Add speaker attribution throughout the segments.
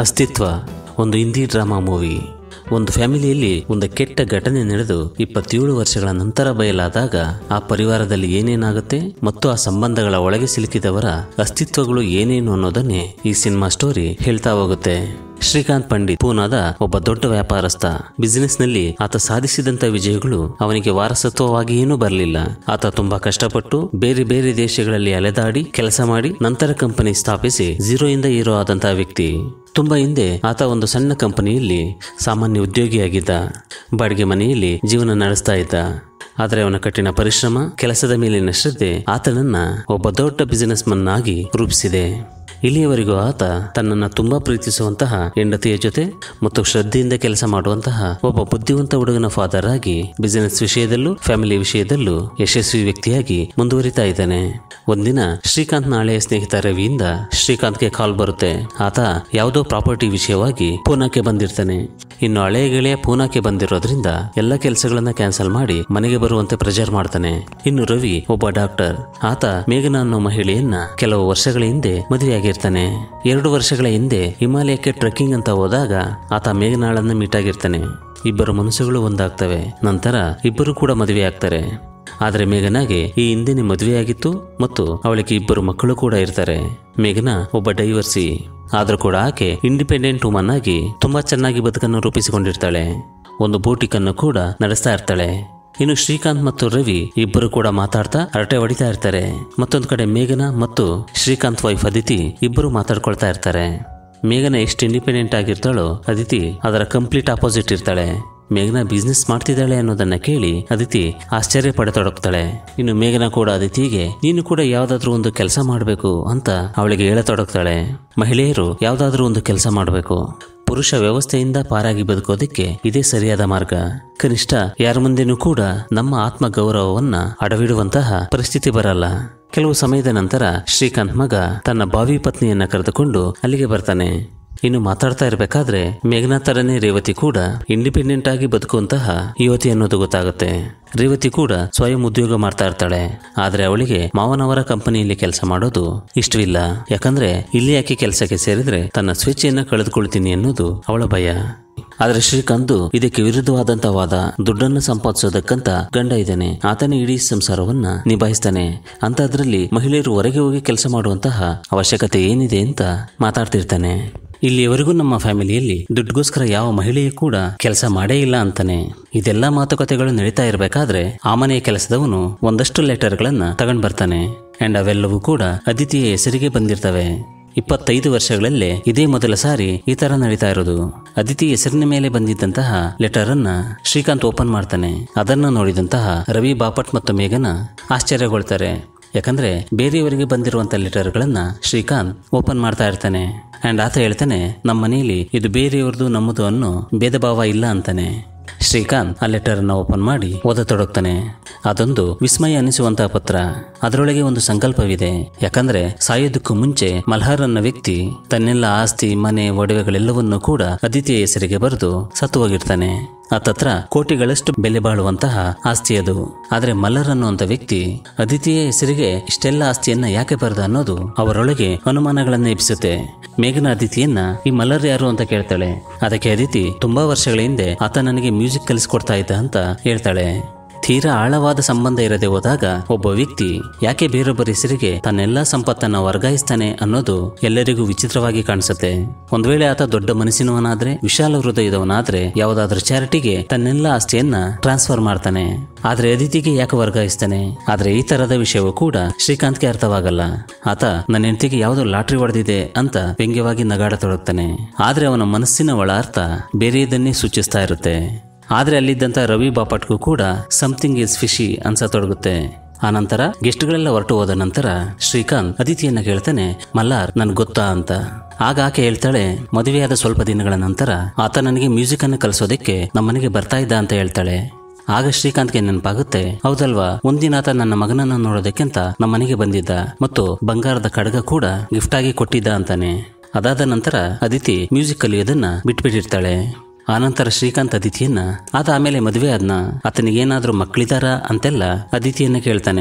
Speaker 1: ಅಸ್ತಿತ್ವ ಒಂದು Hindi drama movie ಒಂದು ಫ್ಯಾಮಿಲಿಯಲ್ಲಿ ಒಂದು ಕೆಟ್ಟ ಘಟನೆ ನಡೆದು ಇಪ್ಪತ್ತೇಳು ವರ್ಷಗಳ ನಂತರ ಬಯಲಾದಾಗ ಆ ಪರಿವಾರದಲ್ಲಿ ಏನೇನಾಗುತ್ತೆ ಮತ್ತು ಆ ಸಂಬಂಧಗಳ ಒಳಗೆ ಸಿಲುಕಿದವರ ಅಸ್ತಿತ್ವಗಳು ಏನೇನು ಅನ್ನೋದನ್ನೇ ಈ ಸಿನಿಮಾ ಸ್ಟೋರಿ ಹೇಳ್ತಾ ಹೋಗುತ್ತೆ ಶ್ರೀಕಾಂತ್ ಪಂಡಿತ್ ಪೂನಾದ ಒಬ್ಬ ದೊಡ್ಡ ವ್ಯಾಪಾರಸ್ಥ ಬಿಸಿನೆಸ್ ನಲ್ಲಿ ಆತ ಸಾಧಿಸಿದಂತ ವಿಜಯಗಳು ಅವನಿಗೆ ವಾರಸತ್ವವಾಗಿ ಏನೂ ಬರಲಿಲ್ಲ ಆತ ತುಂಬಾ ಕಷ್ಟಪಟ್ಟು ಬೇರೆ ಬೇರೆ ದೇಶಗಳಲ್ಲಿ ಅಲೆದಾಡಿ ಕೆಲಸ ಮಾಡಿ ನಂತರ ಕಂಪನಿ ಸ್ಥಾಪಿಸಿ ಝೀರೋ ಇಂದ ಹೀರೋ ಆದಂತಹ ವ್ಯಕ್ತಿ ತುಂಬಾ ಹಿಂದೆ ಆತ ಒಂದು ಸಣ್ಣ ಕಂಪನಿಯಲ್ಲಿ ಸಾಮಾನ್ಯ ಉದ್ಯೋಗಿಯಾಗಿದ್ದ ಬಾಡಿಗೆ ಮನೆಯಲ್ಲಿ ಜೀವನ ನಡೆಸ್ತಾ ಇದ್ದ ಆದರೆ ಅವನ ಕಠಿಣ ಪರಿಶ್ರಮ ಕೆಲಸದ ಮೇಲಿನ ಶ್ರದ್ಧೆ ಆತನನ್ನ ಒಬ್ಬ ದೊಡ್ಡ ಬಿಸಿನೆಸ್ ಮನ್ ಆಗಿ ರೂಪಿಸಿದೆ ಇಲ್ಲಿಯವರೆಗೂ ಆತ ತನ್ನನ್ನು ತುಂಬಾ ಪ್ರೀತಿಸುವಂತಹ ಹೆಂಡತಿಯ ಜೊತೆ ಮತ್ತು ಶ್ರದ್ಧೆಯಿಂದ ಕೆಲಸ ಮಾಡುವಂತಹ ಒಬ್ಬ ಬುದ್ಧಿವಂತ ಹುಡುಗನ ಫಾದರ್ ಆಗಿ ಬಿಸಿನೆಸ್ ವಿಷಯದಲ್ಲೂ ಫ್ಯಾಮಿಲಿ ವಿಷಯದಲ್ಲೂ ಯಶಸ್ವಿ ವ್ಯಕ್ತಿಯಾಗಿ ಮುಂದುವರಿತಾ ಇದ್ದಾನೆ ಒಂದಿನ ಶ್ರೀಕಾಂತ್ ನಾಳೆಯ ಸ್ನೇಹಿತ ರವಿಯಿಂದ ಶ್ರೀಕಾಂತ್ಗೆ ಕಾಲ್ ಬರುತ್ತೆ ಆತ ಯಾವುದೋ ಪ್ರಾಪರ್ಟಿ ವಿಷಯವಾಗಿ ಪೂನಾಕ್ಕೆ ಬಂದಿರ್ತಾನೆ ಇನ್ನು ಹಳೆಯ ಗೆಳೆಯ ಪೂನಾಕ್ಕೆ ಬಂದಿರೋದ್ರಿಂದ ಎಲ್ಲ ಕೆಲಸಗಳನ್ನ ಕ್ಯಾನ್ಸಲ್ ಮಾಡಿ ಮನೆಗೆ ಬರುವಂತೆ ಪ್ರೆಜರ್ ಮಾಡ್ತಾನೆ ಇನ್ನು ರವಿ ಒಬ್ಬ ಡಾಕ್ಟರ್ ಆತ ಮೇಘನಾ ಅನ್ನೋ ಮಹಿಳೆಯನ್ನ ಕೆಲವು ವರ್ಷಗಳ ಹಿಂದೆ ಮದುವೆಯಾಗಿರ್ತಾನೆ ಎರಡು ವರ್ಷಗಳ ಹಿಂದೆ ಹಿಮಾಲಯಕ್ಕೆ ಟ್ರೆಕ್ಕಿಂಗ್ ಅಂತ ಹೋದಾಗ ಆತ ಮೇಘನಾಳನ್ನ ಮೀಟ್ ಆಗಿರ್ತಾನೆ ಇಬ್ಬರು ಮನಸ್ಸುಗಳು ಒಂದಾಗ್ತವೆ ನಂತರ ಇಬ್ಬರು ಕೂಡ ಮದುವೆ ಆಗ್ತಾರೆ ಆದರೆ ಮೇಘನಾಗೆ ಈ ಹಿಂದೆನೆ ಮದುವೆಯಾಗಿತ್ತು ಮತ್ತು ಅವಳಿಗೆ ಇಬ್ಬರು ಮಕ್ಕಳು ಕೂಡ ಇರ್ತಾರೆ ಮೇಘನಾ ಒಬ್ಬ ಡೈವರ್ಸಿ ಆದರೂ ಕೂಡ ಆಕೆ ಇಂಡಿಪೆಂಡೆಂಟ್ ವುಮನ್ ಆಗಿ ತುಂಬಾ ಚೆನ್ನಾಗಿ ಬದುಕನ್ನು ರೂಪಿಸಿಕೊಂಡಿರ್ತಾಳೆ ಒಂದು ಬೋಟಿಕನ್ನು ಕೂಡ ನಡೆಸ್ತಾ ಇರ್ತಾಳೆ ಇನ್ನು ಶ್ರೀಕಾಂತ್ ಮತ್ತು ರವಿ ಇಬ್ಬರು ಕೂಡ ಮಾತಾಡ್ತಾ ಹರಟೆ ಹೊಡಿತಾ ಇರ್ತಾರೆ ಮತ್ತೊಂದು ಕಡೆ ಮೇಘನಾ ಮತ್ತು ಶ್ರೀಕಾಂತ್ ವೈಫ್ ಅದಿತಿ ಇಬ್ಬರು ಮಾತಾಡ್ಕೊಳ್ತಾ ಇರ್ತಾರೆ ಮೇಘನಾ ಎಷ್ಟು ಇಂಡಿಪೆಂಡೆಂಟ್ ಆಗಿರ್ತಾಳೋ ಅದಿತಿ ಅದರ ಕಂಪ್ಲೀಟ್ ಆಪೋಸಿಟ್ ಇರ್ತಾಳೆ ಮೇಘನಾ ಬಿಸ್ನೆಸ್ ಮಾಡ್ತಿದ್ದಾಳೆ ಅನ್ನೋದನ್ನ ಕೇಳಿ ಅದಿತಿ ಆಶ್ಚರ್ಯ ಪಡತೊಡಗ್ತಾಳೆ ಇನ್ನು ಮೇಘನಾ ಕೂಡ ಅದಿತಿಗೆ ನೀನು ಕೂಡ ಯಾವ್ದಾದ್ರೂ ಒಂದು ಕೆಲಸ ಮಾಡಬೇಕು ಅಂತ ಅವಳಿಗೆ ಹೇಳತೊಡಗ್ತಾಳೆ ಮಹಿಳೆಯರು ಯಾವ್ದಾದ್ರೂ ಒಂದು ಕೆಲಸ ಮಾಡಬೇಕು ಪುರುಷ ವ್ಯವಸ್ಥೆಯಿಂದ ಪಾರಾಗಿ ಬದುಕೋದಕ್ಕೆ ಇದೇ ಸರಿಯಾದ ಮಾರ್ಗ ಕನಿಷ್ಠ ಯಾರ ಮುಂದೆನೂ ಕೂಡ ನಮ್ಮ ಆತ್ಮ ಗೌರವವನ್ನ ಅಡವಿಡುವಂತಹ ಪರಿಸ್ಥಿತಿ ಬರಲ್ಲ ಕೆಲವು ಸಮಯದ ನಂತರ ಶ್ರೀಕಾಂತ್ ಮಗ ತನ್ನ ಭಾವಿ ಪತ್ನಿಯನ್ನ ಕರೆದುಕೊಂಡು ಅಲ್ಲಿಗೆ ಬರ್ತಾನೆ ಇನ್ನು ಮಾತಾಡ್ತಾ ಇರಬೇಕಾದ್ರೆ ಮೇಘನಾ ತರನೇ ರೇವತಿ ಕೂಡ ಇಂಡಿಪೆಂಡೆಂಟ್ ಆಗಿ ಬದುಕುವಂತಹ ಯುವತಿ ಅನ್ನೋದು ಗೊತ್ತಾಗುತ್ತೆ ರೇವತಿ ಕೂಡ ಸ್ವಯಂ ಉದ್ಯೋಗ ಮಾಡ್ತಾ ಇರ್ತಾಳೆ ಆದ್ರೆ ಅವಳಿಗೆ ಮಾವನವರ ಕಂಪನಿಯಲ್ಲಿ ಕೆಲಸ ಮಾಡೋದು ಇಷ್ಟವಿಲ್ಲ ಯಾಕಂದ್ರೆ ಇಲ್ಲಿ ಯಾಕೆ ಕೆಲಸಕ್ಕೆ ಸೇರಿದ್ರೆ ತನ್ನ ಸ್ವೇಚ್ಛೆಯನ್ನ ಕಳೆದುಕೊಳ್ತೀನಿ ಅನ್ನೋದು ಅವಳ ಭಯ ಆದ್ರೆ ಶ್ರೀಕಾಂತ್ ಇದಕ್ಕೆ ವಿರುದ್ಧವಾದಂತ ವಾದ ದುಡ್ಡನ್ನು ಸಂಪಾದಿಸೋದಕ್ಕಂತ ಗಂಡ ಇದ್ದಾನೆ ಆತನೇ ಇಡೀ ಸಂಸಾರವನ್ನ ನಿಭಾಯಿಸ್ತಾನೆ ಅಂತದ್ರಲ್ಲಿ ಮಹಿಳೆಯರು ಹೊರಗೆ ಹೋಗಿ ಕೆಲಸ ಮಾಡುವಂತಹ ಅವಶ್ಯಕತೆ ಏನಿದೆ ಅಂತ ಮಾತಾಡ್ತಿರ್ತಾನೆ ಇಲ್ಲಿಯವರೆಗೂ ನಮ್ಮ ಫ್ಯಾಮಿಲಿಯಲ್ಲಿ ದುಡ್ಡುಗೋಸ್ಕರ ಯಾವ ಮಹಿಳೆಯೂ ಕೂಡ ಕೆಲಸ ಮಾಡೇ ಇಲ್ಲ ಅಂತಾನೆ ಇದೆಲ್ಲ ಮಾತುಕತೆಗಳು ನಡೀತಾ ಇರಬೇಕಾದ್ರೆ ಆ ಮನೆಯ ಕೆಲಸದವನು ಒಂದಷ್ಟು ಲೆಟರ್ಗಳನ್ನ ತಗೊಂಡ್ ಬರ್ತಾನೆ ಅಂಡ್ ಅವೆಲ್ಲವೂ ಕೂಡ ಅದಿತಿಯ ಹೆಸರಿಗೆ ಬಂದಿರ್ತವೆ ಇಪ್ಪತ್ತೈದು ವರ್ಷಗಳಲ್ಲೇ ಇದೇ ಮೊದಲ ಸಾರಿ ಈ ತರ ನಡೀತಾ ಇರೋದು ಅದಿತಿ ಹೆಸರಿನ ಮೇಲೆ ಬಂದಿದ್ದಂತಹ ಲೆಟರ್ ಅನ್ನ ಶ್ರೀಕಾಂತ್ ಓಪನ್ ಮಾಡ್ತಾನೆ ಅದನ್ನ ನೋಡಿದಂತಹ ರವಿ ಬಾಪಟ್ ಮತ್ತು ಮೇಘನ ಆಶ್ಚರ್ಯಗೊಳ್ತಾರೆ ಯಾಕಂದ್ರೆ ಬೇರೆಯವರಿಗೆ ಬಂದಿರುವಂತ ಲೆಟರ್ಗಳನ್ನ ಶ್ರೀಕಾಂತ್ ಓಪನ್ ಮಾಡ್ತಾ ಇರ್ತಾನೆ ಅಂಡ್ ಆತ ಹೇಳ್ತಾನೆ ನಮ್ಮ ಮನೆಯಲ್ಲಿ ಇದು ಬೇರೆಯವ್ರದ್ದು ನಮ್ಮದು ಅನ್ನೋ ಭೇದ ಭಾವ ಇಲ್ಲ ಅಂತಾನೆ ಶ್ರೀಕಾಂತ್ ಆ ಲೆಟರ್ ಅನ್ನ ಓಪನ್ ಮಾಡಿ ಓದತೊಡಗ್ತಾನೆ ಅದೊಂದು ವಿಸ್ಮಯ ಅನಿಸುವಂತಹ ಪತ್ರ ಅದರೊಳಗೆ ಒಂದು ಸಂಕಲ್ಪವಿದೆ ಯಾಕಂದ್ರೆ ಸಾಯೋದಕ್ಕೂ ಮುಂಚೆ ಮಲ್ಹಾರ್ ಅನ್ನೋ ವ್ಯಕ್ತಿ ತನ್ನೆಲ್ಲ ಆಸ್ತಿ ಮನೆ ಒಡವೆಗಳೆಲ್ಲವನ್ನೂ ಕೂಡ ಅದಿತಿಯ ಹೆಸರಿಗೆ ಬರೆದು ಸತ್ತು ಹೋಗಿರ್ತಾನೆ ಆತತ್ರ ಕೋಟಿಗಳಷ್ಟು ಬೆಲೆ ಬಾಳುವಂತಹ ಆಸ್ತಿ ಅದು ಆದ್ರೆ ಮಲ್ಲರ್ ಅನ್ನುವಂತ ವ್ಯಕ್ತಿ ಅದಿತಿಯ ಹೆಸರಿಗೆ ಇಷ್ಟೆಲ್ಲ ಆಸ್ತಿಯನ್ನ ಯಾಕೆ ಬರೆದ ಅನ್ನೋದು ಅವರೊಳಗೆ ಅನುಮಾನಗಳನ್ನ ಎಬ್ಬಿಸುತ್ತೆ ಮೇಘನ ಅದಿತಿಯನ್ನ ಈ ಮಲ್ಲರ್ ಯಾರು ಅಂತ ಕೇಳ್ತಾಳೆ ಅದಕ್ಕೆ ಅದಿತಿ ತುಂಬಾ ವರ್ಷಗಳ ಹಿಂದೆ ಆತ ನನಗೆ ಮ್ಯೂಸಿಕ್ ಕಲಿಸ್ಕೊಡ್ತಾ ಇದ್ದ ಅಂತ ಹೇಳ್ತಾಳೆ ತೀರಾ ಆಳವಾದ ಸಂಬಂಧ ಇರದೆ ಹೋದಾಗ ಒಬ್ಬ ವ್ಯಕ್ತಿ ಯಾಕೆ ಬೇರೊಬ್ಬರ ಹೆಸರಿಗೆ ತನ್ನೆಲ್ಲಾ ಸಂಪತ್ತನ್ನ ವರ್ಗಾಯಿಸ್ತಾನೆ ಅನ್ನೋದು ಎಲ್ಲರಿಗೂ ವಿಚಿತ್ರವಾಗಿ ಕಾಣಿಸುತ್ತೆ ಒಂದ್ ವೇಳೆ ಆತ ದೊಡ್ಡ ಮನಸ್ಸಿನವನಾದ್ರೆ ವಿಶಾಲ ಹೃದಯದವನಾದ್ರೆ ಯಾವುದಾದ್ರೂ ಚಾರಿಟಿಗೆ ತನ್ನೆಲ್ಲ ಆಸ್ತಿಯನ್ನ ಟ್ರಾನ್ಸ್ಫರ್ ಮಾಡ್ತಾನೆ ಆದ್ರೆ ಅದಿತಿಗೆ ಯಾಕೆ ವರ್ಗಾಯಿಸ್ತಾನೆ ಆದ್ರೆ ಈ ತರದ ವಿಷಯವೂ ಕೂಡ ಶ್ರೀಕಾಂತ್ಗೆ ಅರ್ಥವಾಗಲ್ಲ ಆತ ನನ್ನ ಹೆಂಡತಿಗೆ ಯಾವುದೋ ಲಾಟ್ರಿ ಹೊಡೆದಿದೆ ಅಂತ ವ್ಯಂಗ್ಯವಾಗಿ ನಗಾಡತೊಡಗ್ತಾನೆ ಆದ್ರೆ ಅವನ ಮನಸ್ಸಿನ ಒಳ ಅರ್ಥ ಬೇರೆಯದನ್ನೇ ಸೂಚಿಸ್ತಾ ಇರುತ್ತೆ ಆದ್ರೆ ಅಲ್ಲಿದ್ದಂತ ರವಿ ಬಾಪಟ್ಗೂ ಕೂಡ ಸಮಥಿಂಗ್ ಇಸ್ ಫಿಶಿ ಅನ್ಸತೊಡಗುತ್ತೆ ಆ ನಂತರ ಗೆಸ್ಟ್ಗಳೆಲ್ಲ ಹೊರಟು ಹೋದ ನಂತರ ಶ್ರೀಕಾಂತ್ ಅದಿತಿಯನ್ನ ಕೇಳ್ತಾನೆ ಮಲ್ಲಾರ್ ನನ್ಗೆ ಗೊತ್ತಾ ಅಂತ ಆಗ ಆಕೆ ಹೇಳ್ತಾಳೆ ಮದುವೆಯಾದ ಸ್ವಲ್ಪ ದಿನಗಳ ನಂತರ ಆತ ನನಗೆ ಮ್ಯೂಸಿಕ್ ಅನ್ನು ಕಲಿಸೋದಕ್ಕೆ ನಮ್ಮನೆಗೆ ಬರ್ತಾ ಇದ್ದ ಅಂತ ಹೇಳ್ತಾಳೆ ಆಗ ಶ್ರೀಕಾಂತ್ಗೆ ನೆನಪಾಗುತ್ತೆ ಹೌದಲ್ವಾ ಒಂದಿನ ಆತ ನನ್ನ ಮಗನನ್ನ ನೋಡೋದಕ್ಕಿಂತ ನಮ್ಮ ಮನೆಗೆ ಬಂದಿದ್ದ ಮತ್ತು ಬಂಗಾರದ ಕಡಗ ಕೂಡ ಗಿಫ್ಟ್ ಆಗಿ ಕೊಟ್ಟಿದ್ದ ಅಂತಾನೆ ಅದಾದ ನಂತರ ಅದಿತಿ ಮ್ಯೂಸಿಕ್ ಕಲಿಯೋದನ್ನ ಬಿಟ್ಬಿಟ್ಟಿರ್ತಾಳೆ ಆನಂತರ ಶ್ರೀಕಾಂತ್ ಅದಿತಿಯನ್ನ ಆತ ಆಮೇಲೆ ಮದುವೆ ಆದ್ನ ಆತನಿಗೇನಾದ್ರೂ ಮಕ್ಕಳಿದಾರ ಅಂತೆಲ್ಲ ಅದಿತಿಯನ್ನ ಕೇಳ್ತಾನೆ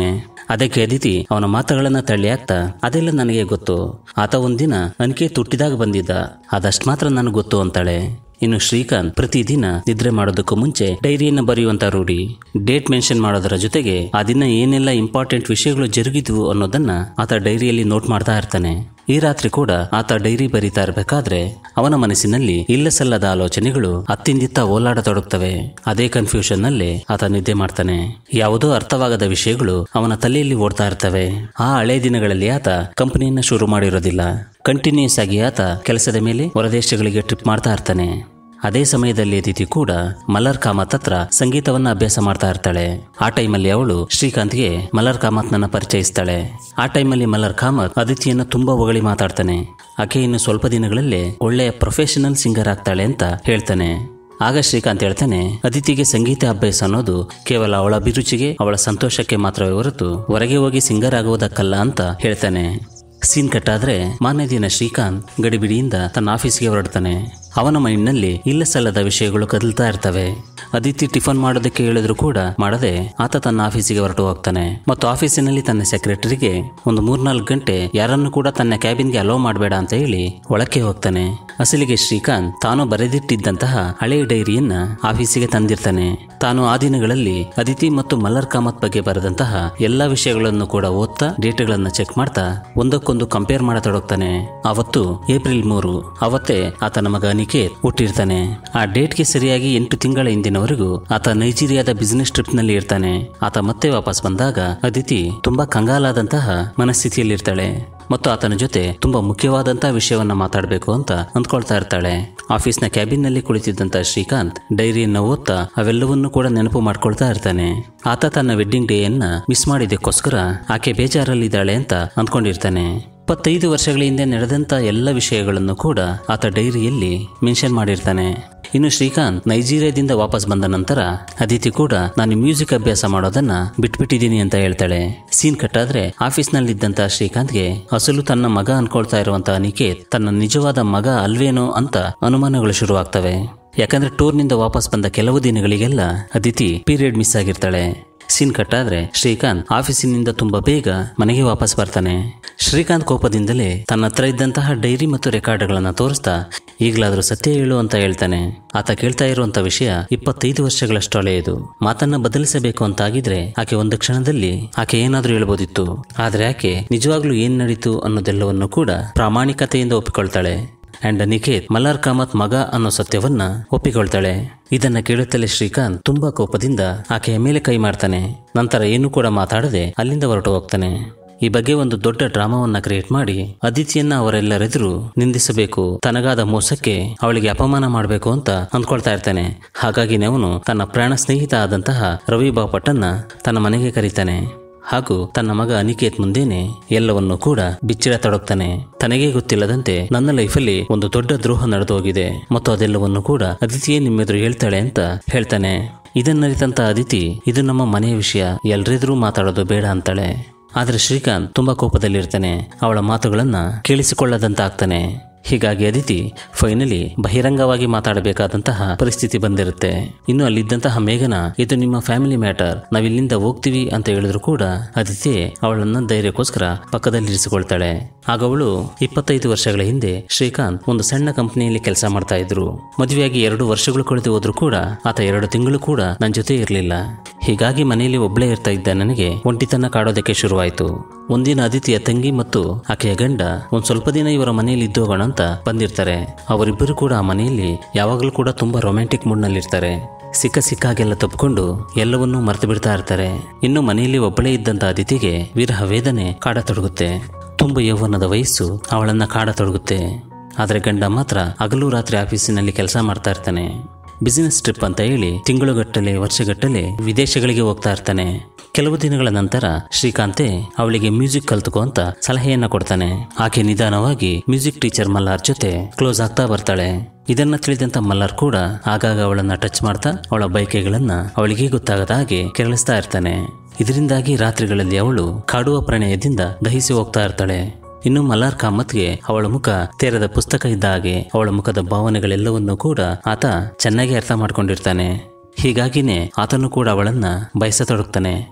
Speaker 1: ಅದಕ್ಕೆ ಅದಿತಿ ಅವನ ಮಾತುಗಳನ್ನ ತಳ್ಳಿ ಹಾಕ್ತಾ ಅದೆಲ್ಲ ನನಗೆ ಗೊತ್ತು ಆತ ಒಂದಿನ ಅನಿಕೆ ತುಟ್ಟಿದಾಗ ಬಂದಿದ್ದ ಅದಷ್ಟು ಮಾತ್ರ ನನಗೆ ಗೊತ್ತು ಅಂತಾಳೆ ಇನ್ನು ಶ್ರೀಕಾಂತ್ ಪ್ರತಿದಿನ ನಿದ್ರೆ ಮಾಡೋದಕ್ಕೂ ಮುಂಚೆ ಡೈರಿಯನ್ನು ಬರೆಯುವಂತ ರೂಢಿ ಡೇಟ್ ಮೆನ್ಷನ್ ಮಾಡೋದರ ಜೊತೆಗೆ ಆ ದಿನ ಏನೆಲ್ಲ ಇಂಪಾರ್ಟೆಂಟ್ ವಿಷಯಗಳು ಜರುಗಿದ್ವು ಅನ್ನೋದನ್ನ ಆತ ಡೈರಿಯಲ್ಲಿ ನೋಟ್ ಮಾಡ್ತಾ ಇರ್ತಾನೆ ಈ ರಾತ್ರಿ ಕೂಡ ಆತ ಡೈರಿ ಬರೀತಾ ಇರಬೇಕಾದ್ರೆ ಅವನ ಮನಸ್ಸಿನಲ್ಲಿ ಇಲ್ಲ ಸಲ್ಲದ ಆಲೋಚನೆಗಳು ಅತ್ತಿಂದಿತ್ತ ಓಲಾಡತೊಡಗ್ತವೆ ಅದೇ ಕನ್ಫ್ಯೂಷನ್ ನಲ್ಲಿ ಆತ ನಿದ್ದೆ ಮಾಡ್ತಾನೆ ಯಾವುದೋ ಅರ್ಥವಾಗದ ವಿಷಯಗಳು ಅವನ ತಲೆಯಲ್ಲಿ ಓಡ್ತಾ ಇರ್ತವೆ ಆ ಹಳೆ ದಿನಗಳಲ್ಲಿ ಆತ ಕಂಪನಿಯನ್ನ ಶುರು ಮಾಡಿರೋದಿಲ್ಲ ಕಂಟಿನ್ಯೂಸ್ ಆಗಿ ಆತ ಕೆಲಸದ ಮೇಲೆ ಹೊರದೇಶಗಳಿಗೆ ಟ್ರಿಪ್ ಮಾಡ್ತಾ ಇರ್ತಾನೆ ಅದೇ ಸಮಯದಲ್ಲಿ ಅದಿತಿ ಕೂಡ ಮಲ್ಲರ್ ಕಾಮತ್ ಹತ್ರ ಸಂಗೀತವನ್ನ ಅಭ್ಯಾಸ ಮಾಡ್ತಾ ಇರ್ತಾಳೆ ಆ ಟೈಮಲ್ಲಿ ಅವಳು ಶ್ರೀಕಾಂತ್ಗೆ ಮಲ್ಲರ್ ಕಾಮತ್ನನ್ನ ಪರಿಚಯಿಸ್ತಾಳೆ ಆ ಟೈಮಲ್ಲಿ ಮಲ್ಲರ್ ಕಾಮತ್ ಅದಿತಿಯನ್ನ ತುಂಬಾ ಹೊಗಳಿ ಮಾತಾಡ್ತಾನೆ ಆಕೆ ಇನ್ನು ಸ್ವಲ್ಪ ದಿನಗಳಲ್ಲೇ ಒಳ್ಳೆಯ ಪ್ರೊಫೆಷನಲ್ ಸಿಂಗರ್ ಆಗ್ತಾಳೆ ಅಂತ ಹೇಳ್ತಾನೆ ಆಗ ಶ್ರೀಕಾಂತ್ ಹೇಳ್ತಾನೆ ಅದಿತಿಗೆ ಸಂಗೀತ ಅಭ್ಯಾಸ ಅನ್ನೋದು ಕೇವಲ ಅವಳ ಅಭಿರುಚಿಗೆ ಅವಳ ಸಂತೋಷಕ್ಕೆ ಮಾತ್ರವೇ ಹೊರತು ಹೊರಗೆ ಹೋಗಿ ಸಿಂಗರ್ ಆಗುವುದಕ್ಕಲ್ಲ ಅಂತ ಹೇಳ್ತಾನೆ ಸೀನ್ ಕಟ್ಟಾದ್ರೆ ಮಾನ್ಯ ದಿನ ಶ್ರೀಕಾಂತ್ ಗಡಿಬಿಡಿಯಿಂದ ತನ್ನ ಆಫೀಸ್ಗೆ ಹೊರಡ್ತಾನೆ ಅವನ ಮೈಂಡ್ನಲ್ಲಿ ಇಲ್ಲ ಸಲ್ಲದ ವಿಷಯಗಳು ಕದಲ್ತಾ ಇರ್ತವೆ ಅದಿತಿ ಟಿಫನ್ ಮಾಡೋದಕ್ಕೆ ಹೇಳಿದ್ರು ಕೂಡ ಮಾಡದೆ ಆತ ತನ್ನ ಆಫೀಸಿಗೆ ಹೊರಟು ಹೋಗ್ತಾನೆ ಮತ್ತು ಆಫೀಸಿನಲ್ಲಿ ತನ್ನ ಸೆಕ್ರೆಟರಿಗೆ ಒಂದು ಮೂರ್ನಾಲ್ಕು ಗಂಟೆ ಯಾರನ್ನು ಕೂಡ ತನ್ನ ಕ್ಯಾಬಿನ್ಗೆ ಅಲೋ ಮಾಡಬೇಡ ಅಂತ ಹೇಳಿ ಒಳಕ್ಕೆ ಹೋಗ್ತಾನೆ ಅಸಲಿಗೆ ಶ್ರೀಕಾಂತ್ ತಾನು ಬರೆದಿಟ್ಟಿದ್ದಂತಹ ಹಳೆಯ ಡೈರಿಯನ್ನ ಆಫೀಸಿಗೆ ತಂದಿರ್ತಾನೆ ತಾನು ಆ ದಿನಗಳಲ್ಲಿ ಅದಿತಿ ಮತ್ತು ಮಲ್ಲರ್ ಕಾಮತ್ ಬಗ್ಗೆ ಬರೆದಂತಹ ಎಲ್ಲಾ ವಿಷಯಗಳನ್ನು ಕೂಡ ಓದ್ತಾ ಡೇಟ್ಗಳನ್ನ ಚೆಕ್ ಮಾಡ್ತಾ ಒಂದಕ್ಕೊಂದು ಕಂಪೇರ್ ಮಾಡತೊಡಗ್ತಾನೆ ಅವತ್ತು ಏಪ್ರಿಲ್ ಮೂರು ಅವತ್ತೇ ಆತನ ಮಗ ನಿಕೇತ್ ಹುಟ್ಟಿರ್ತಾನೆ ಆ ಡೇಟ್ಗೆ ಸರಿಯಾಗಿ ಎಂಟು ತಿಂಗಳ ಹಿಂದಿನವರೆಗೂ ಆತ ನೈಜೀರಿಯಾದ ಬಿಸಿನೆಸ್ ಟ್ರಿಪ್ ನಲ್ಲಿ ಇರ್ತಾನೆ ಆತ ಮತ್ತೆ ವಾಪಸ್ ಬಂದಾಗ ಅದಿತಿ ತುಂಬಾ ಕಂಗಾಲಾದಂತಹ ಮನಸ್ಥಿತಿಯಲ್ಲಿರ್ತಾಳೆ ಮತ್ತು ಆತನ ಜೊತೆ ತುಂಬಾ ಮುಖ್ಯವಾದಂತಹ ವಿಷಯವನ್ನ ಮಾತಾಡಬೇಕು ಅಂತ ಅಂದ್ಕೊಳ್ತಾ ಇರ್ತಾಳೆ ಆಫೀಸ್ನ ಕ್ಯಾಬಿನ್ ನಲ್ಲಿ ಕುಳಿತಿದ್ದಂತ ಶ್ರೀಕಾಂತ್ ಡೈರಿಯನ್ನ ಓದ್ತಾ ಅವೆಲ್ಲವನ್ನೂ ಕೂಡ ನೆನಪು ಮಾಡ್ಕೊಳ್ತಾ ಇರ್ತಾನೆ ಆತ ತನ್ನ ವೆಡ್ಡಿಂಗ್ ಡೇಯನ್ನ ಮಿಸ್ ಮಾಡಿದ್ದಕ್ಕೋಸ್ಕರ ಆಕೆ ಬೇಜಾರಲ್ಲಿದ್ದಾಳೆ ಅಂತ ಅಂದ್ಕೊಂಡಿರ್ತಾನೆ ಇಪ್ಪತ್ತೈದು ವರ್ಷಗಳ ಹಿಂದೆ ನಡೆದಂತ ಎಲ್ಲ ವಿಷಯಗಳನ್ನು ಕೂಡ ಆತ ಡೈರಿಯಲ್ಲಿ ಮೆನ್ಷನ್ ಮಾಡಿರ್ತಾನೆ ಇನ್ನು ಶ್ರೀಕಾಂತ್ ನೈಜೀರಿಯಾದಿಂದ ವಾಪಸ್ ಬಂದ ನಂತರ ಅದಿತಿ ಕೂಡ ನಾನು ಮ್ಯೂಸಿಕ್ ಅಭ್ಯಾಸ ಮಾಡೋದನ್ನ ಬಿಟ್ಬಿಟ್ಟಿದ್ದೀನಿ ಅಂತ ಹೇಳ್ತಾಳೆ ಸೀನ್ ಕಟ್ಟಾದ್ರೆ ಆಫೀಸ್ನಲ್ಲಿದ್ದಂತ ಶ್ರೀಕಾಂತ್ಗೆ ಅಸಲು ತನ್ನ ಮಗ ಅನ್ಕೊಳ್ತಾ ಇರುವಂತ ನಿಕೇತ್ ತನ್ನ ನಿಜವಾದ ಮಗ ಅಲ್ವೇನೋ ಅಂತ ಅನುಮಾನಗಳು ಶುರುವಾಗ್ತವೆ ಯಾಕಂದ್ರೆ ಟೂರ್ನಿಂದ ವಾಪಸ್ ಬಂದ ಕೆಲವು ದಿನಗಳಿಗೆಲ್ಲ ಅದಿತಿ ಪೀರಿಯಡ್ ಮಿಸ್ ಆಗಿರ್ತಾಳೆ ಸೀನ್ ಕಟ್ಟಾದ್ರೆ ಶ್ರೀಕಾಂತ್ ಆಫೀಸಿನಿಂದ ತುಂಬಾ ಬೇಗ ಮನೆಗೆ ವಾಪಸ್ ಬರ್ತಾನೆ ಶ್ರೀಕಾಂತ್ ಕೋಪದಿಂದಲೇ ತನ್ನ ಹತ್ರ ಇದ್ದಂತಹ ಡೈರಿ ಮತ್ತು ರೆಕಾರ್ಡ್ಗಳನ್ನ ತೋರಿಸ್ತಾ ಈಗಲಾದ್ರೂ ಸತ್ಯ ಹೇಳು ಅಂತ ಹೇಳ್ತಾನೆ ಆತ ಕೇಳ್ತಾ ಇರುವಂತ ವಿಷಯ ಇಪ್ಪತ್ತೈದು ವರ್ಷಗಳಷ್ಟು ಹಳೆಯದು ಮಾತನ್ನ ಬದಲಿಸಬೇಕು ಅಂತಾಗಿದ್ರೆ ಆಕೆ ಒಂದು ಕ್ಷಣದಲ್ಲಿ ಆಕೆ ಏನಾದ್ರೂ ಹೇಳ್ಬೋದಿತ್ತು ಆದ್ರೆ ಆಕೆ ನಿಜವಾಗ್ಲೂ ಏನ್ ನಡೀತು ಅನ್ನೋದೆಲ್ಲವನ್ನು ಕೂಡ ಪ್ರಾಮಾಣಿಕತೆಯಿಂದ ಒಪ್ಪಿಕೊಳ್ತಾಳೆ ಅಂಡ್ ನಿಖೇತ್ ಮಲ್ಲಾರ್ ಕಾಮತ್ ಮಗ ಅನ್ನೋ ಸತ್ಯವನ್ನ ಒಪ್ಪಿಕೊಳ್ತಾಳೆ ಇದನ್ನ ಕೇಳುತ್ತಲೇ ಶ್ರೀಕಾಂತ್ ತುಂಬಾ ಕೋಪದಿಂದ ಆಕೆಯ ಮೇಲೆ ಕೈ ಮಾಡ್ತಾನೆ ನಂತರ ಏನು ಕೂಡ ಮಾತಾಡದೆ ಅಲ್ಲಿಂದ ಹೊರಟು ಹೋಗ್ತಾನೆ ಈ ಬಗ್ಗೆ ಒಂದು ದೊಡ್ಡ ಡ್ರಾಮಾವನ್ನ ಕ್ರಿಯೇಟ್ ಮಾಡಿ ಅದಿತಿಯನ್ನ ಅವರೆಲ್ಲರೆದುರು ನಿಂದಿಸಬೇಕು ತನಗಾದ ಮೋಸಕ್ಕೆ ಅವಳಿಗೆ ಅಪಮಾನ ಮಾಡಬೇಕು ಅಂತ ಅಂದ್ಕೊಳ್ತಾ ಇರ್ತಾನೆ ಹಾಗಾಗಿ ಅವನು ತನ್ನ ಪ್ರಾಣ ಸ್ನೇಹಿತ ಆದಂತಹ ರವಿ ಬಾಪಟ್ಟನ್ನ ತನ್ನ ಮನೆಗೆ ಕರೀತಾನೆ ಹಾಗೂ ತನ್ನ ಮಗ ಅನಿಕೇತ್ ಮುಂದೇನೆ ಎಲ್ಲವನ್ನೂ ಕೂಡ ಬಿಚ್ಚಿಡತೊಡಗ್ತಾನೆ ತನಗೇ ಗೊತ್ತಿಲ್ಲದಂತೆ ನನ್ನ ಲೈಫಲ್ಲಿ ಒಂದು ದೊಡ್ಡ ದ್ರೋಹ ನಡೆದು ಹೋಗಿದೆ ಮತ್ತು ಅದೆಲ್ಲವನ್ನು ಕೂಡ ಅದಿತಿಯೇ ನಿಮ್ಮೆದುರು ಹೇಳ್ತಾಳೆ ಅಂತ ಹೇಳ್ತಾನೆ ಇದನ್ನರಿತಂತ ಅದಿತಿ ಇದು ನಮ್ಮ ಮನೆಯ ವಿಷಯ ಎಲ್ರೆದುರು ಮಾತಾಡೋದು ಬೇಡ ಅಂತಾಳೆ ಆದ್ರೆ ಶ್ರೀಕಾಂತ್ ತುಂಬಾ ಕೋಪದಲ್ಲಿರ್ತಾನೆ ಅವಳ ಮಾತುಗಳನ್ನ ಕೇಳಿಸಿಕೊಳ್ಳದಂತ ಆಗ್ತಾನೆ ಹೀಗಾಗಿ ಅದಿತಿ ಫೈನಲಿ ಬಹಿರಂಗವಾಗಿ ಮಾತಾಡಬೇಕಾದಂತಹ ಪರಿಸ್ಥಿತಿ ಬಂದಿರುತ್ತೆ ಇನ್ನು ಅಲ್ಲಿದ್ದಂತಹ ಮೇಘನ ಇದು ನಿಮ್ಮ ಫ್ಯಾಮಿಲಿ ಮ್ಯಾಟರ್ ನಾವಿಲ್ಲಿಂದ ಹೋಗ್ತೀವಿ ಅಂತ ಹೇಳಿದ್ರು ಕೂಡ ಅದಿತಿ ಅವಳನ್ನ ಧೈರ್ಯಕ್ಕೋಸ್ಕರ ಪಕ್ಕದಲ್ಲಿರಿಸಿಕೊಳ್ತಾಳೆ ಆಗ ಅವಳು ಇಪ್ಪತ್ತೈದು ವರ್ಷಗಳ ಹಿಂದೆ ಶ್ರೀಕಾಂತ್ ಒಂದು ಸಣ್ಣ ಕಂಪನಿಯಲ್ಲಿ ಕೆಲಸ ಮಾಡ್ತಾ ಇದ್ರು ಮದುವೆಯಾಗಿ ಎರಡು ವರ್ಷಗಳು ಕಳೆದು ಹೋದ್ರು ಕೂಡ ಆತ ಎರಡು ತಿಂಗಳು ಕೂಡ ನನ್ನ ಜೊತೆ ಇರಲಿಲ್ಲ ಹೀಗಾಗಿ ಮನೆಯಲ್ಲಿ ಒಬ್ಳೇ ಇರ್ತಾ ಇದ್ದ ನನಗೆ ಒಂಟಿತನ ಕಾಡೋದಕ್ಕೆ ಶುರುವಾಯಿತು ಒಂದಿನ ಅದಿತಿಯ ತಂಗಿ ಮತ್ತು ಆಕೆಯ ಗಂಡ ಒಂದ್ ಸ್ವಲ್ಪ ದಿನ ಇವರ ಮನೆಯಲ್ಲಿ ಇದ್ದೋಗೋಣ ಅಂತ ಬಂದಿರ್ತಾರೆ ಅವರಿಬ್ಬರು ಕೂಡ ಆ ಮನೆಯಲ್ಲಿ ಯಾವಾಗಲೂ ಕೂಡ ತುಂಬಾ ರೊಮ್ಯಾಂಟಿಕ್ ಮೂಡ್ನಲ್ಲಿರ್ತಾರೆ ಸಿಕ್ಕ ಸಿಕ್ಕಾಗೆಲ್ಲ ತಪ್ಪಿಕೊಂಡು ಎಲ್ಲವನ್ನೂ ಮರೆತು ಬಿಡ್ತಾ ಇರ್ತಾರೆ ಇನ್ನು ಮನೆಯಲ್ಲಿ ಒಬ್ಬಳೇ ಇದ್ದಂತ ಅದಿತಿಗೆ ವಿರಹ ವೇದನೆ ಕಾಡತೊಡಗುತ್ತೆ ತುಂಬ ಯೌವನದ ವಯಸ್ಸು ಅವಳನ್ನ ಕಾಡತೊಡಗುತ್ತೆ ಆದರೆ ಗಂಡ ಮಾತ್ರ ಹಗಲು ರಾತ್ರಿ ಆಫೀಸಿನಲ್ಲಿ ಕೆಲಸ ಮಾಡ್ತಾ ಇರ್ತಾನೆ ಬಿಸಿನೆಸ್ ಟ್ರಿಪ್ ಅಂತ ಹೇಳಿ ತಿಂಗಳುಗಟ್ಟಲೆ ವರ್ಷಗಟ್ಟಲೆ ವಿದೇಶಗಳಿಗೆ ಹೋಗ್ತಾ ಇರ್ತಾನೆ ಕೆಲವು ದಿನಗಳ ನಂತರ ಶ್ರೀಕಾಂತೆ ಅವಳಿಗೆ ಮ್ಯೂಸಿಕ್ ಕಲ್ತುಕೋ ಅಂತ ಸಲಹೆಯನ್ನ ಕೊಡ್ತಾನೆ ಆಕೆ ನಿಧಾನವಾಗಿ ಮ್ಯೂಸಿಕ್ ಟೀಚರ್ ಮಲ್ಲಾರ್ ಜೊತೆ ಕ್ಲೋಸ್ ಆಗ್ತಾ ಬರ್ತಾಳೆ ಇದನ್ನ ತಿಳಿದಂತ ಮಲ್ಲಾರ್ ಕೂಡ ಆಗಾಗ ಅವಳನ್ನ ಟಚ್ ಮಾಡ್ತಾ ಅವಳ ಬೈಕೆಗಳನ್ನ ಅವಳಿಗೆ ಗೊತ್ತಾಗದ ಹಾಗೆ ಕೆರಳಿಸ್ತಾ ಇರ್ತಾನೆ ಇದರಿಂದಾಗಿ ರಾತ್ರಿಗಳಲ್ಲಿ ಅವಳು ಕಾಡುವ ಪ್ರಣಯದಿಂದ ದಹಿಸಿ ಹೋಗ್ತಾ ಇರ್ತಾಳೆ ಇನ್ನು ಮಲ್ಲಾರ್ ಕಾಮತ್ಗೆ ಅವಳ ಮುಖ ತೆರೆದ ಪುಸ್ತಕ ಇದ್ದ ಹಾಗೆ ಅವಳ ಮುಖದ ಭಾವನೆಗಳೆಲ್ಲವನ್ನೂ ಕೂಡ ಆತ ಚೆನ್ನಾಗಿ ಅರ್ಥ ಮಾಡ್ಕೊಂಡಿರ್ತಾನೆ ಹೀಗಾಗಿನೇ ಆತನು ಕೂಡ ಅವಳನ್ನ ಬಯಸತೊಡಗ್ತಾನೆ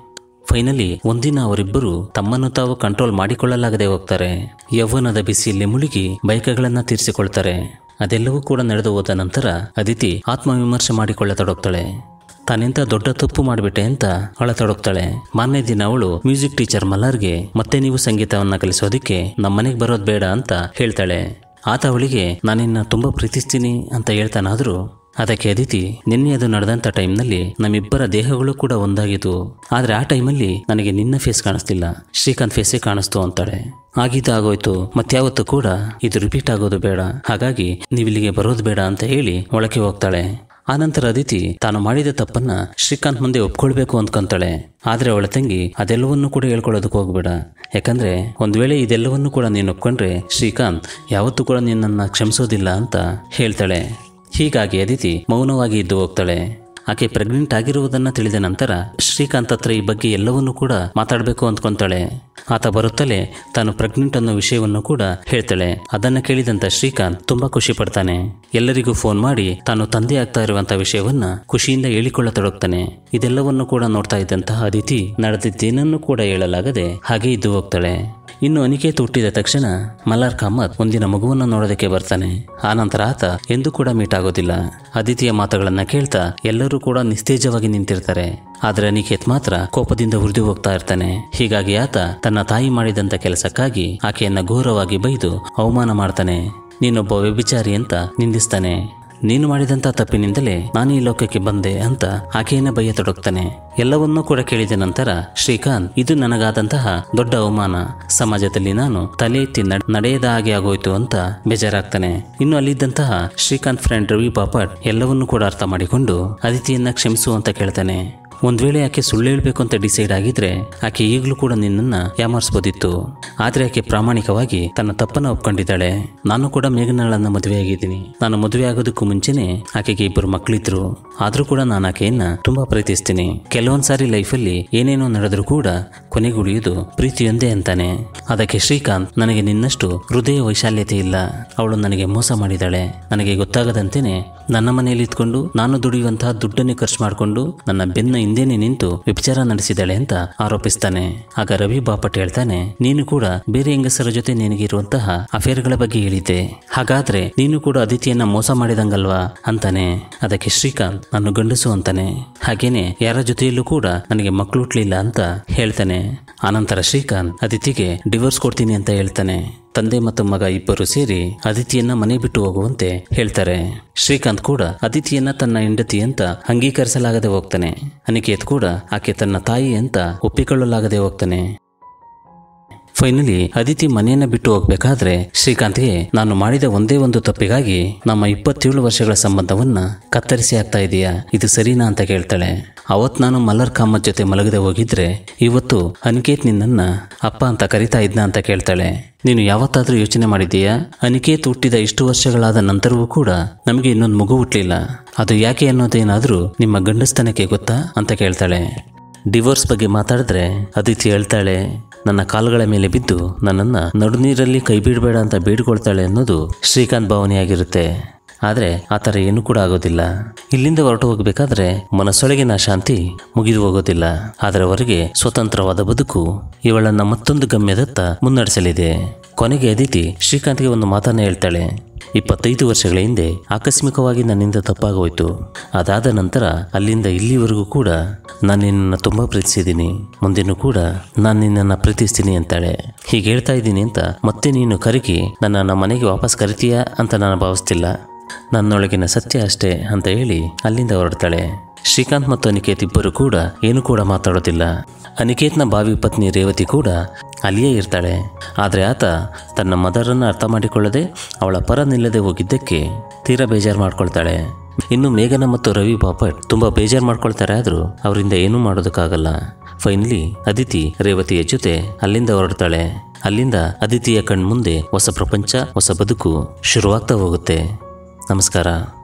Speaker 1: ಫೈನಲಿ ಒಂದಿನ ಅವರಿಬ್ಬರು ತಮ್ಮನ್ನು ತಾವು ಕಂಟ್ರೋಲ್ ಮಾಡಿಕೊಳ್ಳಲಾಗದೆ ಹೋಗ್ತಾರೆ ಯೌವನದ ಬಿಸಿಯಲ್ಲಿ ಮುಳುಗಿ ಬೈಕಗಳನ್ನ ತೀರಿಸಿಕೊಳ್ತಾರೆ ಅದೆಲ್ಲವೂ ಕೂಡ ನಡೆದು ಹೋದ ನಂತರ ಅದಿತಿ ಆತ್ಮವಿಮರ್ಶೆ ಮಾಡಿಕೊಳ್ಳತೊಡಗ್ತಾಳೆ ತಾನೆಂತ ದೊಡ್ಡ ತಪ್ಪು ಮಾಡಿಬಿಟ್ಟೆ ಅಂತ ಅಳತೊಡಗ್ತಾಳೆ ಮಾರನೇ ದಿನ ಅವಳು ಮ್ಯೂಸಿಕ್ ಟೀಚರ್ ಮಲ್ಲರ್ಗೆ ಮತ್ತೆ ನೀವು ಸಂಗೀತವನ್ನ ಕಲಿಸೋದಕ್ಕೆ ನಮ್ಮನೆಗೆ ಬರೋದು ಬೇಡ ಅಂತ ಹೇಳ್ತಾಳೆ ಆತ ಅವಳಿಗೆ ನಾನಿನ್ನ ತುಂಬಾ ಪ್ರೀತಿಸ್ತೀನಿ ಅಂತ ಹೇಳ್ತಾನಾದ್ರೂ ಅದಕ್ಕೆ ಅದಿತಿ ನಿನ್ನೆ ಅದು ನಡೆದಂಥ ಟೈಮ್ನಲ್ಲಿ ನಮ್ಮಿಬ್ಬರ ದೇಹಗಳು ಕೂಡ ಒಂದಾಗಿದ್ವು ಆದರೆ ಆ ಟೈಮಲ್ಲಿ ನನಗೆ ನಿನ್ನ ಫೇಸ್ ಕಾಣಿಸ್ತಿಲ್ಲ ಶ್ರೀಕಾಂತ್ ಫೇಸೇ ಕಾಣಿಸ್ತು ಅಂತಾಳೆ ಆಗಿದ್ದು ಆಗೋಯ್ತು ಮತ್ಯಾವತ್ತೂ ಕೂಡ ಇದು ರಿಪೀಟ್ ಆಗೋದು ಬೇಡ ಹಾಗಾಗಿ ನೀವಿಲ್ಲಿಗೆ ಬರೋದು ಬೇಡ ಅಂತ ಹೇಳಿ ಒಳಗೆ ಹೋಗ್ತಾಳೆ ಆನಂತರ ಅದಿತಿ ತಾನು ಮಾಡಿದ ತಪ್ಪನ್ನ ಶ್ರೀಕಾಂತ್ ಮುಂದೆ ಒಪ್ಕೊಳ್ಬೇಕು ಅಂದ್ಕೊಂತಾಳೆ ಆದ್ರೆ ಅವಳ ತಂಗಿ ಅದೆಲ್ಲವನ್ನೂ ಕೂಡ ಹೇಳ್ಕೊಳ್ಳೋದಕ್ಕೆ ಹೋಗ್ಬೇಡ ಯಾಕಂದ್ರೆ ಒಂದ್ ವೇಳೆ ಇದೆಲ್ಲವನ್ನೂ ಕೂಡ ನೀನು ಒಪ್ಕೊಂಡ್ರೆ ಶ್ರೀಕಾಂತ್ ಯಾವತ್ತೂ ಕೂಡ ನಿನ್ನನ್ನು ಕ್ಷಮಿಸೋದಿಲ್ಲ ಅಂತ ಹೇಳ್ತಾಳೆ ಹೀಗಾಗಿ ಅದಿತಿ ಮೌನವಾಗಿ ಇದ್ದು ಹೋಗ್ತಾಳೆ ಆಕೆ ಪ್ರೆಗ್ನೆಂಟ್ ಆಗಿರುವುದನ್ನ ತಿಳಿದ ನಂತರ ಶ್ರೀಕಾಂತ್ ಹತ್ರ ಈ ಬಗ್ಗೆ ಎಲ್ಲವನ್ನೂ ಕೂಡ ಮಾತಾಡಬೇಕು ಅಂದ್ಕೊಂತಾಳೆ ಆತ ಬರುತ್ತಲೇ ತಾನು ಪ್ರೆಗ್ನೆಂಟ್ ಅನ್ನೋ ವಿಷಯವನ್ನು ಕೂಡ ಹೇಳ್ತಾಳೆ ಅದನ್ನ ಕೇಳಿದಂತ ಶ್ರೀಕಾಂತ್ ತುಂಬಾ ಖುಷಿ ಪಡ್ತಾನೆ ಎಲ್ಲರಿಗೂ ಫೋನ್ ಮಾಡಿ ತಾನು ತಂದೆ ಆಗ್ತಾ ಇರುವಂತ ವಿಷಯವನ್ನ ಖುಷಿಯಿಂದ ಹೇಳಿಕೊಳ್ಳತೊಡಗ್ತಾನೆ ಇದೆಲ್ಲವನ್ನು ಕೂಡ ನೋಡ್ತಾ ಇದ್ದಂತಹ ಅದಿತಿ ನಡೆದಿದ್ದೇನನ್ನು ಕೂಡ ಹೇಳಲಾಗದೆ ಹಾಗೆ ಇದ್ದು ಹೋಗ್ತಾಳೆ ಇನ್ನು ಅನಿಕೇತ್ ಹುಟ್ಟಿದ ತಕ್ಷಣ ಮಲ್ಲಾರ್ ಕಾಮತ್ ಒಂದಿನ ಮಗುವನ್ನು ನೋಡೋದಕ್ಕೆ ಬರ್ತಾನೆ ಆನಂತರ ಆತ ಎಂದೂ ಕೂಡ ಮೀಟ್ ಆಗೋದಿಲ್ಲ ಅದಿತಿಯ ಮಾತುಗಳನ್ನ ಕೇಳ್ತಾ ಎಲ್ಲರೂ ಕೂಡ ನಿಸ್ತೇಜವಾಗಿ ನಿಂತಿರ್ತಾರೆ ಆದ್ರೆ ಅನಿಕೇತ್ ಮಾತ್ರ ಕೋಪದಿಂದ ಉರಿದು ಹೋಗ್ತಾ ಇರ್ತಾನೆ ಹೀಗಾಗಿ ಆತ ತನ್ನ ತಾಯಿ ಮಾಡಿದಂತ ಕೆಲಸಕ್ಕಾಗಿ ಆಕೆಯನ್ನ ಘೋರವಾಗಿ ಬೈದು ಅವಮಾನ ಮಾಡ್ತಾನೆ ನೀನೊಬ್ಬ ವ್ಯಭಿಚಾರಿ ಅಂತ ನಿಂದಿಸ್ತಾನೆ ನೀನು ಮಾಡಿದಂತ ತಪ್ಪಿನಿಂದಲೇ ನಾನು ಈ ಲೋಕಕ್ಕೆ ಬಂದೆ ಅಂತ ಆಕೆಯನ್ನ ಬೈಯತೊಡಗ್ತಾನೆ ಎಲ್ಲವನ್ನೂ ಕೂಡ ಕೇಳಿದ ನಂತರ ಶ್ರೀಕಾಂತ್ ಇದು ನನಗಾದಂತಹ ದೊಡ್ಡ ಅವಮಾನ ಸಮಾಜದಲ್ಲಿ ನಾನು ತಲೆ ಎತ್ತಿ ನಡ್- ನಡೆಯದ ಹಾಗೆ ಆಗೋಯ್ತು ಅಂತ ಬೇಜಾರಾಗ್ತಾನೆ ಇನ್ನು ಅಲ್ಲಿದ್ದಂತಹ ಶ್ರೀಕಾಂತ್ ಫ್ರೆಂಡ್ ರವಿ ಬಾಪಟ್ ಎಲ್ಲವನ್ನೂ ಕೂಡ ಅರ್ಥ ಮಾಡಿಕೊಂಡು ಅದಿತಿಯನ್ನ ಕ್ಷಮಿಸು ಅಂತ ಕೇಳ್ತಾನೆ ಒಂದ್ ವೇಳೆ ಆಕೆ ಸುಳ್ಳು ಹೇಳ್ಬೇಕು ಅಂತ ಡಿಸೈಡ್ ಆಗಿದ್ರೆ ಆಕೆ ಈಗಲೂ ಕೂಡ ನಿನ್ನನ್ನ ಯಾಮಾರಿಸ್ಬೋದಿತ್ತು ಆದ್ರೆ ಆಕೆ ಪ್ರಾಮಾಣಿಕವಾಗಿ ತನ್ನ ತಪ್ಪನ್ನ ಒಪ್ಕೊಂಡಿದ್ದಾಳೆ ನಾನು ಕೂಡ ಮೇಘನಾಳನ್ನ ಮದುವೆಯಾಗಿದ್ದೀನಿ ನಾನು ಮದುವೆ ಆಗೋದಕ್ಕೂ ಮುಂಚೆನೆ ಆಕೆಗೆ ಇಬ್ಬರು ಮಕ್ಕಳಿದ್ರು ಆದ್ರೂ ಕೂಡ ನಾನು ಆಕೆಯನ್ನ ತುಂಬಾ ಪ್ರೀತಿಸ್ತೀನಿ ಕೆಲವೊಂದ್ ಸಾರಿ ಲೈಫಲ್ಲಿ ಏನೇನೋ ನಡೆದ್ರೂ ಕೂಡ ಕೊನೆಗುಳಿಯುವುದು ಪ್ರೀತಿಯೊಂದೇ ಅಂತಾನೆ ಅದಕ್ಕೆ ಶ್ರೀಕಾಂತ್ ನನಗೆ ನಿನ್ನಷ್ಟು ಹೃದಯ ವೈಶಾಲ್ಯತೆ ಇಲ್ಲ ಅವಳು ನನಗೆ ಮೋಸ ಮಾಡಿದಾಳೆ ನನಗೆ ಗೊತ್ತಾಗದಂತೆಯೇ ನನ್ನ ಮನೆಯಲ್ಲಿ ಇದ್ಕೊಂಡು ನಾನು ದುಡಿಯುವಂತಹ ದುಡ್ಡನ್ನೇ ಖರ್ಚು ಮಾಡಿಕೊಂಡು ನನ್ನ ಬೆನ್ನ ಹಿಂದೆನೆ ನಿಂತು ವ್ಯಭಿಚಾರ ನಡೆಸಿದಾಳೆ ಅಂತ ಆರೋಪಿಸ್ತಾನೆ ಆಗ ರವಿ ಬಾಪಟ್ ಹೇಳ್ತಾನೆ ನೀನು ಕೂಡ ಬೇರೆ ಹೆಂಗಸರ ಜೊತೆ ನಿನಗಿರುವಂತಹ ಅಫೇರ್ಗಳ ಬಗ್ಗೆ ಹೇಳಿದ್ದೆ ಹಾಗಾದ್ರೆ ನೀನು ಕೂಡ ಅದಿತಿಯನ್ನ ಮೋಸ ಮಾಡಿದಂಗಲ್ವಾ ಅಂತಾನೆ ಅದಕ್ಕೆ ಶ್ರೀಕಾಂತ್ ನಾನು ಗಂಡಸು ಅಂತಾನೆ ಹಾಗೇನೆ ಯಾರ ಜೊತೆಯಲ್ಲೂ ಕೂಡ ನನಗೆ ಮಕ್ಕಳು ಹುಟ್ಲಿಲ್ಲ ಅಂತ ಹೇಳ್ತಾನೆ ಆನಂತರ ಶ್ರೀಕಾಂತ್ ಅದಿತಿಗೆ ಡಿವೋರ್ಸ್ ಕೊಡ್ತೀನಿ ಅಂತ ಹೇಳ್ತಾನೆ ತಂದೆ ಮತ್ತು ಮಗ ಇಬ್ಬರು ಸೇರಿ ಅದಿತಿಯನ್ನ ಮನೆ ಬಿಟ್ಟು ಹೋಗುವಂತೆ ಹೇಳ್ತಾರೆ ಶ್ರೀಕಾಂತ್ ಕೂಡ ಅದಿತಿಯನ್ನ ತನ್ನ ಹೆಂಡತಿ ಅಂತ ಅಂಗೀಕರಿಸಲಾಗದೆ ಹೋಗ್ತಾನೆ ಅನಿಕೇತ್ ಕೂಡ ಆಕೆ ತನ್ನ ತಾಯಿ ಅಂತ ಒಪ್ಪಿಕೊಳ್ಳಲಾಗದೆ ಹೋಗ್ತಾನೆ ಫೈನಲಿ ಅದಿತಿ ಮನೆಯನ್ನ ಬಿಟ್ಟು ಹೋಗ್ಬೇಕಾದ್ರೆ ಶ್ರೀಕಾಂತ್ಗೆ ನಾನು ಮಾಡಿದ ಒಂದೇ ಒಂದು ತಪ್ಪಿಗಾಗಿ ನಮ್ಮ ಇಪ್ಪತ್ತೇಳು ವರ್ಷಗಳ ಸಂಬಂಧವನ್ನ ಕತ್ತರಿಸಿ ಆಗ್ತಾ ಇದೆಯಾ ಇದು ಸರಿನಾ ಅಂತ ಕೇಳ್ತಾಳೆ ಅವತ್ ನಾನು ಮಲ್ಲರ್ ಕಾಮತ್ ಜೊತೆ ಮಲಗದೆ ಹೋಗಿದ್ರೆ ಇವತ್ತು ಅನಿಕೇತ್ ನಿನ್ನನ್ನ ಅಪ್ಪ ಅಂತ ಕರಿತಾ ಇದ್ನ ಅಂತ ಕೇಳ್ತಾಳೆ ನೀನು ಯಾವತ್ತಾದ್ರೂ ಯೋಚನೆ ಮಾಡಿದ್ದೀಯಾ ಅನಿಕೇತ್ ಹುಟ್ಟಿದ ಇಷ್ಟು ವರ್ಷಗಳಾದ ನಂತರವೂ ಕೂಡ ನಮಗೆ ಇನ್ನೊಂದು ಮಗು ಹುಟ್ಟಲಿಲ್ಲ ಅದು ಯಾಕೆ ಅನ್ನೋದೇನಾದ್ರೂ ನಿಮ್ಮ ಗಂಡಸ್ತನಕ್ಕೆ ಗೊತ್ತಾ ಅಂತ ಕೇಳ್ತಾಳೆ ಡಿವೋರ್ಸ್ ಬಗ್ಗೆ ಮಾತಾಡಿದ್ರೆ ಅದಿತಿ ಹೇಳ್ತಾಳೆ ನನ್ನ ಕಾಲುಗಳ ಮೇಲೆ ಬಿದ್ದು ನನ್ನನ್ನು ನಡುನೀರಲ್ಲಿ ಕೈ ಬಿಡಬೇಡ ಅಂತ ಬೇಡಿಕೊಳ್ತಾಳೆ ಅನ್ನೋದು ಶ್ರೀಕಾಂತ್ ಭಾವನೆಯಾಗಿರುತ್ತೆ ಆದರೆ ಆ ಥರ ಏನೂ ಕೂಡ ಆಗೋದಿಲ್ಲ ಇಲ್ಲಿಂದ ಹೊರಟು ಹೋಗಬೇಕಾದ್ರೆ ಮನಸ್ಸೊಳಗಿನ ಶಾಂತಿ ಮುಗಿದು ಹೋಗೋದಿಲ್ಲ ಆದರೆ ಹೊರಗೆ ಸ್ವತಂತ್ರವಾದ ಬದುಕು ಇವಳನ್ನ ಮತ್ತೊಂದು ಗಮ್ಯದತ್ತ ಮುನ್ನಡೆಸಲಿದೆ ಕೊನೆಗೆ ಅದಿತಿ ಶ್ರೀಕಾಂತ್ಗೆ ಒಂದು ಮಾತನ್ನ ಹೇಳ್ತಾಳೆ ಇಪ್ಪತ್ತೈದು ವರ್ಷಗಳ ಹಿಂದೆ ಆಕಸ್ಮಿಕವಾಗಿ ನನ್ನಿಂದ ತಪ್ಪಾಗೋಯ್ತು ಅದಾದ ನಂತರ ಅಲ್ಲಿಂದ ಇಲ್ಲಿವರೆಗೂ ಕೂಡ ನಾನು ನಿನ್ನನ್ನು ತುಂಬ ಪ್ರೀತಿಸಿದ್ದೀನಿ ಮುಂದೆನೂ ಕೂಡ ನಾನು ನಿನ್ನನ್ನು ಪ್ರೀತಿಸ್ತೀನಿ ಅಂತಾಳೆ ಹೀಗೆ ಹೇಳ್ತಾ ಇದ್ದೀನಿ ಅಂತ ಮತ್ತೆ ನೀನು ಕರಗಿ ನನ್ನನ್ನು ಮನೆಗೆ ವಾಪಸ್ ಕರಿತೀಯಾ ಅಂತ ನಾನು ಭಾವಿಸ್ತಿಲ್ಲ ನನ್ನೊಳಗಿನ ಸತ್ಯ ಅಷ್ಟೇ ಅಂತ ಹೇಳಿ ಅಲ್ಲಿಂದ ಹೊರಡ್ತಾಳೆ ಶ್ರೀಕಾಂತ್ ಮತ್ತು ಅನಿಕೇತ್ ಇಬ್ಬರು ಕೂಡ ಏನು ಕೂಡ ಮಾತಾಡೋದಿಲ್ಲ ಅನಿಕೇತ್ನ ಭಾವಿ ಪತ್ನಿ ರೇವತಿ ಕೂಡ ಅಲ್ಲಿಯೇ ಇರ್ತಾಳೆ ಆದರೆ ಆತ ತನ್ನ ಮದರನ್ನು ಅರ್ಥ ಮಾಡಿಕೊಳ್ಳದೆ ಅವಳ ಪರ ನಿಲ್ಲದೆ ಹೋಗಿದ್ದಕ್ಕೆ ತೀರಾ ಬೇಜಾರು ಮಾಡ್ಕೊಳ್ತಾಳೆ ಇನ್ನು ಮೇಘನ ಮತ್ತು ರವಿ ಬಾಪಟ್ ತುಂಬ ಬೇಜಾರು ಮಾಡ್ಕೊಳ್ತಾರೆ ಆದರೂ ಅವರಿಂದ ಏನೂ ಮಾಡೋದಕ್ಕಾಗಲ್ಲ ಫೈನಲಿ ಅದಿತಿ ರೇವತಿಯ ಜೊತೆ ಅಲ್ಲಿಂದ ಹೊರಡ್ತಾಳೆ ಅಲ್ಲಿಂದ ಅದಿತಿಯ ಕಣ್ಮುಂದೆ ಹೊಸ ಪ್ರಪಂಚ ಹೊಸ ಬದುಕು ಶುರುವಾಗ್ತಾ ಹೋಗುತ್ತೆ ನಮಸ್ಕಾರ